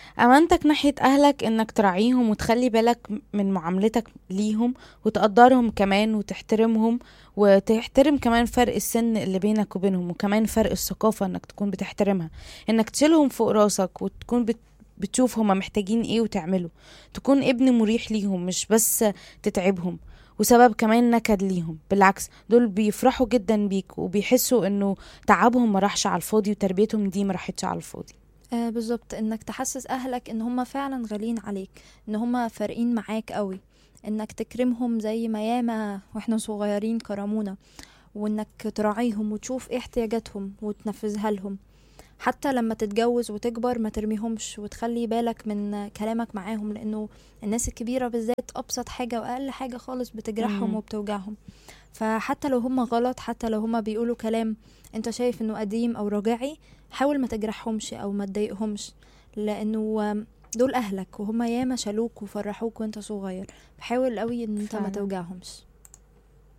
امانتك ناحية اهلك انك تراعيهم وتخلي بالك من معاملتك ليهم وتقدرهم كمان وتحترمهم وتحترم كمان فرق السن اللي بينك وبينهم وكمان فرق الثقافة انك تكون بتحترمها انك تشيلهم فوق راسك وتكون بت بتشوف هما محتاجين ايه وتعمله تكون ابن مريح ليهم مش بس تتعبهم وسبب كمان نكد ليهم بالعكس دول بيفرحوا جدا بيك وبيحسوا انه تعبهم ما راحش على الفاضي وتربيتهم دي ما راحتش على الفاضي آه بالظبط انك تحسس اهلك ان هم فعلا غاليين عليك ان هم فارقين معاك قوي انك تكرمهم زي ما ياما واحنا صغيرين كرمونا وانك تراعيهم وتشوف ايه احتياجاتهم وتنفذها لهم حتى لما تتجوز وتكبر ما ترميهمش وتخلي بالك من كلامك معاهم لانه الناس الكبيرة بالذات ابسط حاجة واقل حاجة خالص بتجرحهم مم. وبتوجعهم فحتى لو هم غلط حتى لو هم بيقولوا كلام انت شايف انه قديم او رجعي حاول ما تجرحهمش او ما تضايقهمش لانه دول اهلك وهم ياما شالوك وفرحوك وانت صغير فحاول قوي ان انت ما فعلا. توجعهمش